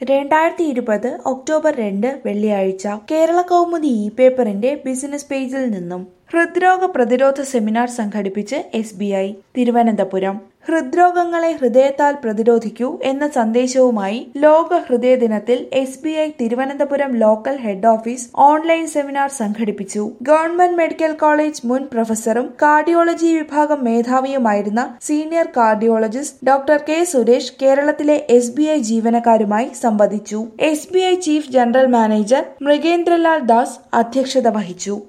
രണ്ടായിരത്തി ഇരുപത് ഒക്ടോബർ രണ്ട് വെള്ളിയാഴ്ച കേരള കൗമുദി ഇ പേപ്പറിന്റെ ബിസിനസ് പേജിൽ നിന്നും ഹൃദ്രോഗ പ്രതിരോധ സെമിനാർ സംഘടിപ്പിച്ച് എസ് ബി ഐ തിരുവനന്തപുരം ഹൃദ്രോഗങ്ങളെ ഹൃദയത്താൽ പ്രതിരോധിക്കൂ എന്ന സന്ദേശവുമായി ലോക ഹൃദയ ദിനത്തിൽ S B I Thiruvananthapuram local head office online seminar സംഘടിപ്പിച്ചു ഗവൺമെന്റ് മെഡിക്കൽ കോളേജ് മുൻ പ്രൊഫസറും കാർഡിയോളജി വിഭാഗം മേധാവിയുമായിരുന്ന senior cardiologist doctor K Suresh കേരളത്തിലെ എസ് ബി ഐ ജീവനക്കാരുമായി സംവദിച്ചു S B I chief general manager Mrigendralal Das അധ്യക്ഷത വഹിച്ചു